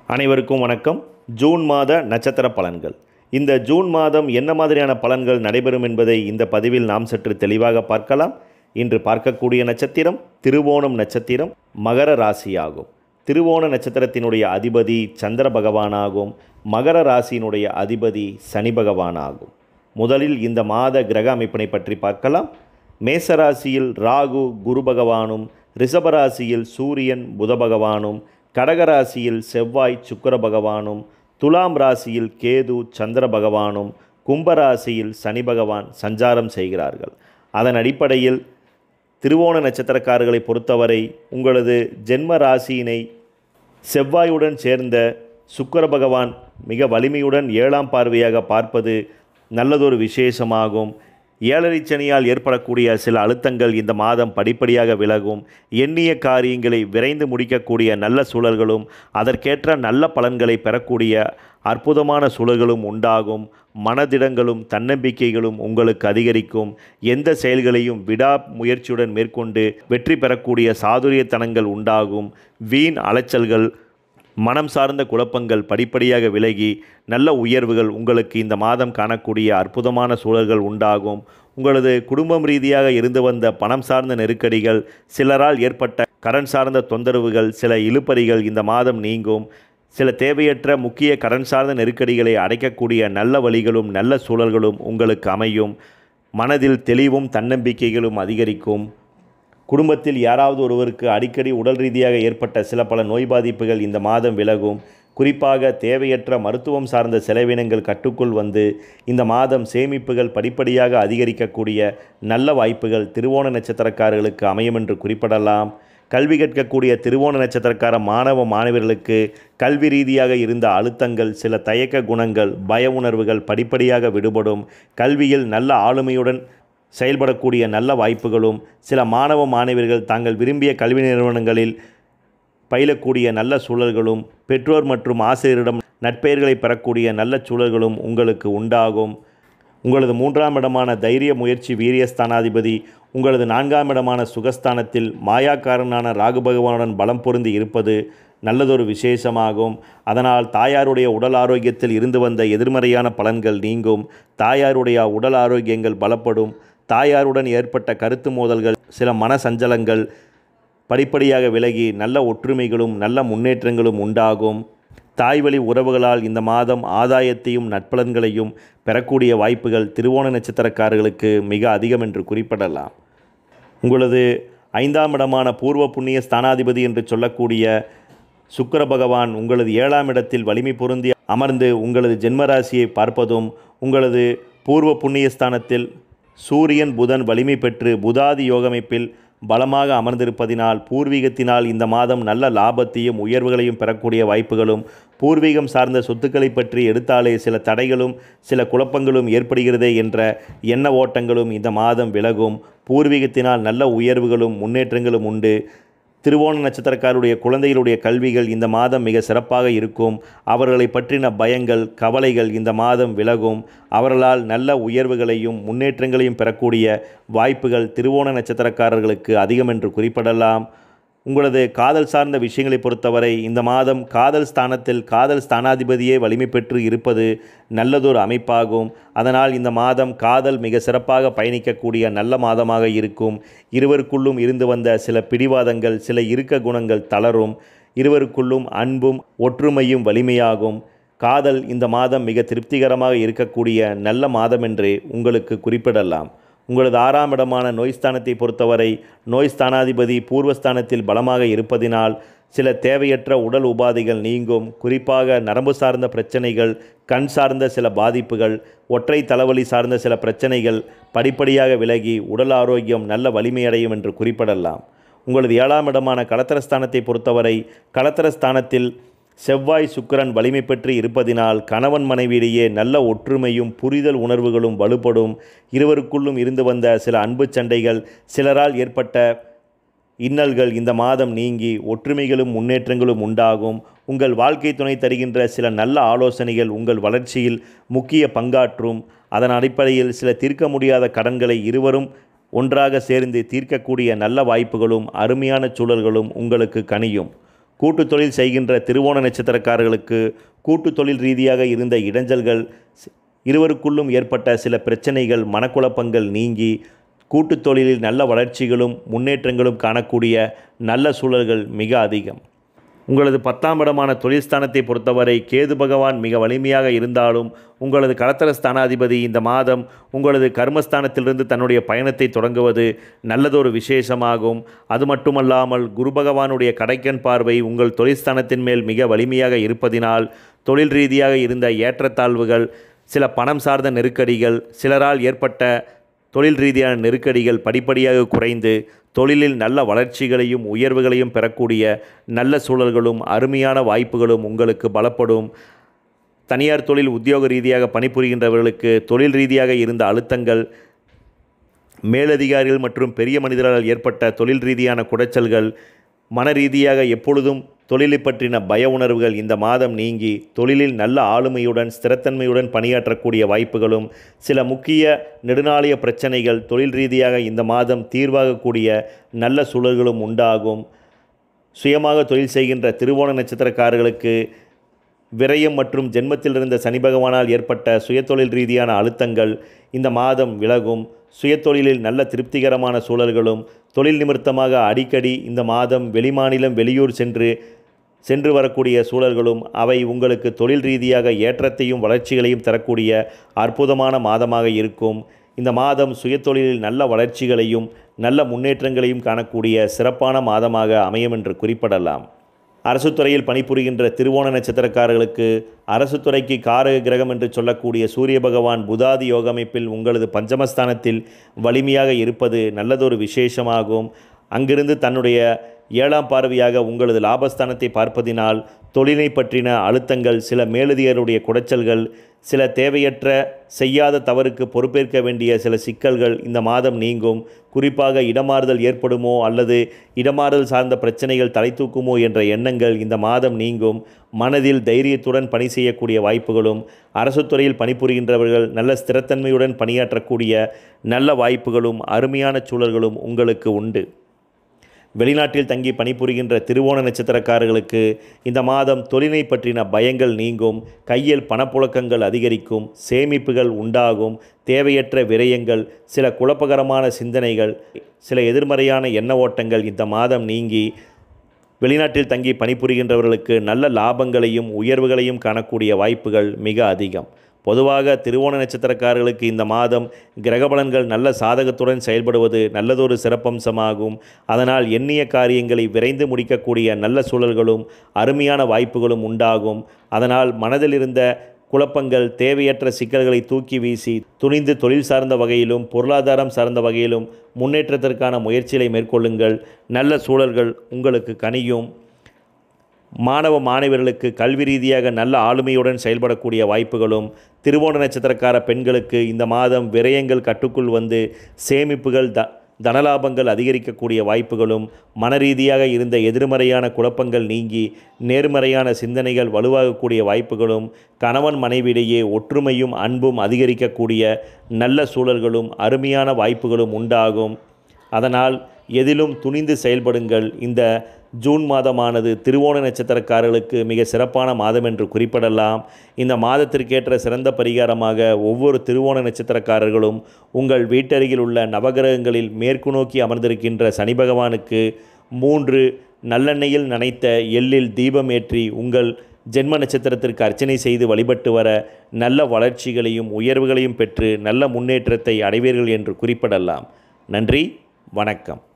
அனைவருக்கும் வணக்கம் ஜூன் மாத நட்சத்திர பலன்கள் இந்த ஜூன் மாதம் என்ன மாதிரியான பலன்கள் நடைபெறும் என்பதை இந்த பதிவில் நாம் சற்று தெளிவாக பார்க்கலாம் இன்று பார்க்கக்கூடிய நட்சத்திரம் திருவோணம் நட்சத்திரம் மகர ராசியாகும் திருவோண நட்சத்திரத்தினுடைய அதிபதி சந்திர பகவானாகும் மகர ராசியினுடைய அதிபதி சனி பகவானாகும் முதலில் இந்த மாத கிரக அமைப்பினை பற்றி பார்க்கலாம் மேசராசியில் ராகு குரு பகவானும் ரிஷபராசியில் சூரியன் புத பகவானும் கடகராசியில் செவ்வாய் சுக்கிர பகவானும் துலாம் ராசியில் கேது சந்திர பகவானும் கும்பராசியில் சனி பகவான் சஞ்சாரம் செய்கிறார்கள் அதன் அடிப்படையில் திருவோண நட்சத்திரக்காரர்களை பொறுத்தவரை உங்களது ஜென்ம ராசியினை செவ்வாயுடன் சேர்ந்த சுக்கிர பகவான் மிக வலிமையுடன் ஏழாம் பார்வையாக பார்ப்பது நல்லதொரு விசேஷமாகும் ஏழரை சனியால் ஏற்படக்கூடிய சில அழுத்தங்கள் இந்த மாதம் படிப்படியாக விலகும் எண்ணிய காரியங்களை விரைந்து முடிக்கக்கூடிய நல்ல சூழல்களும் அதற்கேற்ற நல்ல பலன்களை பெறக்கூடிய அற்புதமான சூழல்களும் உண்டாகும் மனதிடங்களும் தன்னம்பிக்கைகளும் உங்களுக்கு அதிகரிக்கும் எந்த செயல்களையும் விடா முயற்சியுடன் மேற்கொண்டு வெற்றி பெறக்கூடிய சாதுரியத்தனங்கள் உண்டாகும் வீண் அலைச்சல்கள் மனம் சார்ந்த குழப்பங்கள் படிப்படியாக விலகி நல்ல உயர்வுகள் உங்களுக்கு இந்த மாதம் காணக்கூடிய அற்புதமான சூழல்கள் உண்டாகும் உங்களது குடும்பம் ரீதியாக இருந்து வந்த பணம் சார்ந்த நெருக்கடிகள் சிலரால் ஏற்பட்ட கடன் சார்ந்த தொந்தரவுகள் சில இழுபறிகள் இந்த மாதம் நீங்கும் சில தேவையற்ற முக்கிய கடன் சார்ந்த நெருக்கடிகளை அடைக்கக்கூடிய நல்ல வழிகளும் நல்ல சூழல்களும் உங்களுக்கு அமையும் மனதில் தெளிவும் தன்னம்பிக்கைகளும் அதிகரிக்கும் குடும்பத்தில் யாராவது ஒருவருக்கு அடிக்கடி உடல் ரீதியாக ஏற்பட்ட சில பல நோய் பாதிப்புகள் இந்த மாதம் விலகும் குறிப்பாக தேவையற்ற மருத்துவம் சார்ந்த செலவினங்கள் கட்டுக்குள் வந்து இந்த மாதம் சேமிப்புகள் படிப்படியாக அதிகரிக்கக்கூடிய நல்ல வாய்ப்புகள் திருவோண நட்சத்திரக்காரர்களுக்கு அமையும் என்று குறிப்பிடலாம் கல்வி கற்கக்கூடிய திருவோண நட்சத்திரக்கார மாணவ மாணவர்களுக்கு கல்வி ரீதியாக இருந்த அழுத்தங்கள் சில தயக்க குணங்கள் பய உணர்வுகள் படிப்படியாக விடுபடும் கல்வியில் நல்ல ஆளுமையுடன் செயல்படக்கூடிய நல்ல வாய்ப்புகளும் சில மாணவ மாணவியர்கள் தாங்கள் விரும்பிய கல்வி நிறுவனங்களில் பயிலக்கூடிய நல்ல சூழல்களும் பெற்றோர் மற்றும் ஆசிரியரிடம் நட்பெயர்களை பெறக்கூடிய நல்ல சூழல்களும் உங்களுக்கு உண்டாகும் உங்களது மூன்றாம் இடமான தைரிய முயற்சி வீரியஸ்தானாதிபதி உங்களது நான்காம் இடமான சுகஸ்தானத்தில் மாயாக்காரனான ராகு பகவானுடன் பலம் பொருந்தி இருப்பது நல்லதொரு விசேஷமாகும் அதனால் தாயாருடைய உடல் ஆரோக்கியத்தில் இருந்து வந்த எதிர்மறையான பலன்கள் நீங்கும் தாயாருடைய உடல் ஆரோக்கியங்கள் பலப்படும் தாயாருடன் ஏற்பட்ட கருத்து மோதல்கள் சில மன சஞ்சலங்கள் படிப்படியாக விலகி நல்ல ஒற்றுமைகளும் நல்ல முன்னேற்றங்களும் உண்டாகும் தாய்வழி உறவுகளால் இந்த மாதம் ஆதாயத்தையும் நட்பலன்களையும் பெறக்கூடிய வாய்ப்புகள் திருவோண நட்சத்திரக்காரர்களுக்கு மிக அதிகம் என்று குறிப்பிடலாம் உங்களது ஐந்தாம் இடமான பூர்வ புண்ணிய ஸ்தானாதிபதி என்று சொல்லக்கூடிய சுக்கிர பகவான் உங்களது ஏழாம் இடத்தில் வலிமை பொருந்தி அமர்ந்து உங்களது ஜென்மராசியை பார்ப்பதும் உங்களது பூர்வ புண்ணிய ஸ்தானத்தில் சூரியன் புதன் வலிமை பெற்று புதாதி யோகமைப்பில் பலமாக அமர்ந்திருப்பதினால் பூர்வீகத்தினால் இந்த மாதம் நல்ல லாபத்தையும் உயர்வுகளையும் பெறக்கூடிய வாய்ப்புகளும் பூர்வீகம் சார்ந்த சொத்துக்களை பற்றி எடுத்தாலே சில தடைகளும் சில குழப்பங்களும் ஏற்படுகிறதே என்ற எண்ண ஓட்டங்களும் இந்த மாதம் விலகும் பூர்வீகத்தினால் நல்ல உயர்வுகளும் முன்னேற்றங்களும் உண்டு திருவோண நட்சத்திரக்காருடைய குழந்தைகளுடைய கல்விகள் இந்த மாதம் மிக சிறப்பாக இருக்கும் அவர்களை பற்றின பயங்கள் கவலைகள் இந்த மாதம் விலகும் அவர்களால் நல்ல உயர்வுகளையும் முன்னேற்றங்களையும் பெறக்கூடிய வாய்ப்புகள் திருவோண நட்சத்திரக்காரர்களுக்கு அதிகம் என்று குறிப்பிடலாம் உங்களது காதல் சார்ந்த விஷயங்களை பொறுத்தவரை இந்த மாதம் காதல் ஸ்தானத்தில் காதல் ஸ்தானாதிபதியே வலிமை பெற்று இருப்பது நல்லதொரு அமைப்பாகும் அதனால் இந்த மாதம் காதல் மிக சிறப்பாக பயணிக்கக்கூடிய நல்ல மாதமாக இருக்கும் இருவருக்குள்ளும் இருந்து வந்த சில பிடிவாதங்கள் சில இறுக்க குணங்கள் தளரும் இருவருக்குள்ளும் அன்பும் ஒற்றுமையும் வலிமையாகும் காதல் இந்த மாதம் மிக திருப்திகரமாக இருக்கக்கூடிய நல்ல மாதம் என்று உங்களுக்கு குறிப்பிடலாம் உங்களது ஆறாம் இடமான நோய்ஸ்தானத்தை பொறுத்தவரை நோய்ஸ்தானாதிபதி பூர்வஸ்தானத்தில் பலமாக இருப்பதினால் சில தேவையற்ற உடல் உபாதைகள் நீங்கும் குறிப்பாக நரம்பு சார்ந்த பிரச்சனைகள் கண் சார்ந்த சில பாதிப்புகள் ஒற்றை தலைவலி சார்ந்த சில பிரச்சனைகள் படிப்படியாக விலகி உடல் ஆரோக்கியம் நல்ல வலிமையடையும் என்று குறிப்பிடலாம் உங்களது ஏழாம் இடமான களத்திரஸ்தானத்தை பொறுத்தவரை களத்திரஸ்தானத்தில் செவ்வாய் சுக்கிரன் வலிமை பெற்று இருப்பதினால் கணவன் மனைவியிடையே நல்ல ஒற்றுமையும் புரிதல் உணர்வுகளும் வலுப்படும் இருவருக்குள்ளும் இருந்து வந்த சில அன்பு சண்டைகள் சிலரால் ஏற்பட்ட இன்னல்கள் இந்த மாதம் நீங்கி ஒற்றுமைகளும் முன்னேற்றங்களும் உண்டாகும் உங்கள் வாழ்க்கை துணை தருகின்ற சில நல்ல ஆலோசனைகள் உங்கள் வளர்ச்சியில் முக்கிய பங்காற்றும் அதன் அடிப்படையில் சில தீர்க்க முடியாத கடன்களை இருவரும் ஒன்றாக சேர்ந்து தீர்க்கக்கூடிய நல்ல வாய்ப்புகளும் அருமையான சூழல்களும் உங்களுக்கு கனியும் கூட்டு தொழில் செய்கின்ற திருவோண நட்சத்திரக்காரர்களுக்கு கூட்டு தொழில் ரீதியாக இருந்த இடைஞ்சல்கள் சி- இருவருக்குள்ளும் ஏற்பட்ட சில பிரச்சனைகள் மனக்குழப்பங்கள் நீங்கி கூட்டு தொழிலில் நல்ல வளர்ச்சிகளும் முன்னேற்றங்களும் காணக்கூடிய நல்ல சூழல்கள் மிக அதிகம் உங்களது பத்தாம் இடமான தொழில் ஸ்தானத்தை பொறுத்தவரை கேது பகவான் மிக வலிமையாக இருந்தாலும் உங்களது கலத்தர ஸ்தானாதிபதி இந்த மாதம் உங்களது கர்மஸ்தானத்திலிருந்து தன்னுடைய பயணத்தை தொடங்குவது நல்லதொரு விசேஷமாகும் அது மட்டுமல்லாமல் குரு பகவானுடைய கடைக்கண் பார்வை உங்கள் தொழில் ஸ்தானத்தின் மேல் மிக வலிமையாக இருப்பதினால் தொழில் ரீதியாக இருந்த ஏற்றத்தாழ்வுகள் சில பணம் சார்ந்த நெருக்கடிகள் சிலரால் ஏற்பட்ட தொழில் ரீதியான நெருக்கடிகள் படிப்படியாக குறைந்து தொழிலில் நல்ல வளர்ச்சிகளையும் உயர்வுகளையும் பெறக்கூடிய நல்ல சூழல்களும் அருமையான வாய்ப்புகளும் உங்களுக்கு பலப்படும் தனியார் தொழில் உத்தியோக ரீதியாக பணிபுரிகின்றவர்களுக்கு தொழில் ரீதியாக இருந்த அழுத்தங்கள் மேலதிகாரிகள் மற்றும் பெரிய மனிதர்களால் ஏற்பட்ட தொழில் ரீதியான குடைச்சல்கள் மன ரீதியாக எப்பொழுதும் தொழிலை பற்றின பய உணர்வுகள் இந்த மாதம் நீங்கி தொழிலில் நல்ல ஆளுமையுடன் ஸ்திரத்தன்மையுடன் பணியாற்றக்கூடிய வாய்ப்புகளும் சில முக்கிய நெடுநாளைய பிரச்சனைகள் தொழில் ரீதியாக இந்த மாதம் தீர்வாகக்கூடிய நல்ல சூழல்களும் உண்டாகும் சுயமாக தொழில் செய்கின்ற திருவோண நட்சத்திரக்காரர்களுக்கு விரயம் மற்றும் ஜென்மத்தில் இருந்த சனி பகவானால் ஏற்பட்ட சுயதொழில் ரீதியான அழுத்தங்கள் இந்த மாதம் விலகும் சுயதொழிலில் நல்ல திருப்திகரமான சூழல்களும் தொழில் நிமித்தமாக அடிக்கடி இந்த மாதம் வெளிமாநிலம் வெளியூர் சென்று சென்று வரக்கூடிய சூழல்களும் அவை உங்களுக்கு தொழில் ரீதியாக ஏற்றத்தையும் வளர்ச்சிகளையும் தரக்கூடிய அற்புதமான மாதமாக இருக்கும் இந்த மாதம் சுயதொழிலில் நல்ல வளர்ச்சிகளையும் நல்ல முன்னேற்றங்களையும் காணக்கூடிய சிறப்பான மாதமாக அமையும் என்று குறிப்பிடலாம் அரசு துறையில் பணிபுரிகின்ற திருவோண நட்சத்திரக்காரர்களுக்கு அரசு துறைக்கு காரக கிரகம் என்று சொல்லக்கூடிய சூரிய பகவான் புதாதி யோக அமைப்பில் உங்களது பஞ்சமஸ்தானத்தில் வலிமையாக இருப்பது நல்லதொரு விசேஷமாகும் அங்கிருந்து தன்னுடைய ஏழாம் பார்வையாக உங்களது லாபஸ்தானத்தை பார்ப்பதினால் தொழிலை பற்றின அழுத்தங்கள் சில மேலதிகாரியுடைய குடைச்சல்கள் சில தேவையற்ற செய்யாத தவறுக்கு பொறுப்பேற்க வேண்டிய சில சிக்கல்கள் இந்த மாதம் நீங்கும் குறிப்பாக இடமாறுதல் ஏற்படுமோ அல்லது இடமாறுதல் சார்ந்த பிரச்சனைகள் தலை தூக்குமோ என்ற எண்ணங்கள் இந்த மாதம் நீங்கும் மனதில் தைரியத்துடன் பணி செய்யக்கூடிய வாய்ப்புகளும் அரசு துறையில் பணிபுரிகின்றவர்கள் நல்ல ஸ்திரத்தன்மையுடன் பணியாற்றக்கூடிய நல்ல வாய்ப்புகளும் அருமையான சூழல்களும் உங்களுக்கு உண்டு வெளிநாட்டில் தங்கி பணிபுரிகின்ற திருவோண நட்சத்திரக்காரர்களுக்கு இந்த மாதம் தொழிலை பற்றின பயங்கள் நீங்கும் கையில் பணப்புழக்கங்கள் அதிகரிக்கும் சேமிப்புகள் உண்டாகும் தேவையற்ற விரயங்கள் சில குழப்பகரமான சிந்தனைகள் சில எதிர்மறையான எண்ண ஓட்டங்கள் இந்த மாதம் நீங்கி வெளிநாட்டில் தங்கி பணிபுரிகின்றவர்களுக்கு நல்ல லாபங்களையும் உயர்வுகளையும் காணக்கூடிய வாய்ப்புகள் மிக அதிகம் பொதுவாக திருவோண நட்சத்திரக்காரர்களுக்கு இந்த மாதம் கிரகபலன்கள் நல்ல சாதகத்துடன் செயல்படுவது நல்லதொரு சிறப்பம்சமாகும் அதனால் எண்ணிய காரியங்களை விரைந்து முடிக்கக்கூடிய நல்ல சூழல்களும் அருமையான வாய்ப்புகளும் உண்டாகும் அதனால் மனதில் இருந்த குழப்பங்கள் தேவையற்ற சிக்கல்களை தூக்கி வீசி துணிந்து தொழில் சார்ந்த வகையிலும் பொருளாதாரம் சார்ந்த வகையிலும் முன்னேற்றத்திற்கான முயற்சிகளை மேற்கொள்ளுங்கள் நல்ல சூழல்கள் உங்களுக்கு கனியும் மாணவ மாணவர்களுக்கு கல்வி ரீதியாக நல்ல ஆளுமையுடன் செயல்படக்கூடிய வாய்ப்புகளும் திருவோண நட்சத்திரக்கார பெண்களுக்கு இந்த மாதம் விரயங்கள் கட்டுக்குள் வந்து சேமிப்புகள் த தனலாபங்கள் அதிகரிக்கக்கூடிய வாய்ப்புகளும் மனரீதியாக இருந்த எதிர்மறையான குழப்பங்கள் நீங்கி நேர்மறையான சிந்தனைகள் வலுவாகக்கூடிய வாய்ப்புகளும் கணவன் மனைவியிடையே ஒற்றுமையும் அன்பும் அதிகரிக்கக்கூடிய நல்ல சூழல்களும் அருமையான வாய்ப்புகளும் உண்டாகும் அதனால் எதிலும் துணிந்து செயல்படுங்கள் இந்த ஜூன் மாதமானது திருவோண நட்சத்திரக்காரர்களுக்கு மிக சிறப்பான மாதம் என்று குறிப்பிடலாம் இந்த மாதத்திற்கேற்ற சிறந்த பரிகாரமாக ஒவ்வொரு திருவோண நட்சத்திரக்காரர்களும் உங்கள் வீட்டருகில் உள்ள நவகிரகங்களில் மேற்கு நோக்கி அமர்ந்திருக்கின்ற சனி பகவானுக்கு மூன்று நல்லெண்ணெயில் நனைத்த எள்ளில் தீபம் ஏற்றி உங்கள் ஜென்ம நட்சத்திரத்திற்கு அர்ச்சனை செய்து வழிபட்டு வர நல்ல வளர்ச்சிகளையும் உயர்வுகளையும் பெற்று நல்ல முன்னேற்றத்தை அடைவீர்கள் என்று குறிப்பிடலாம் நன்றி வணக்கம்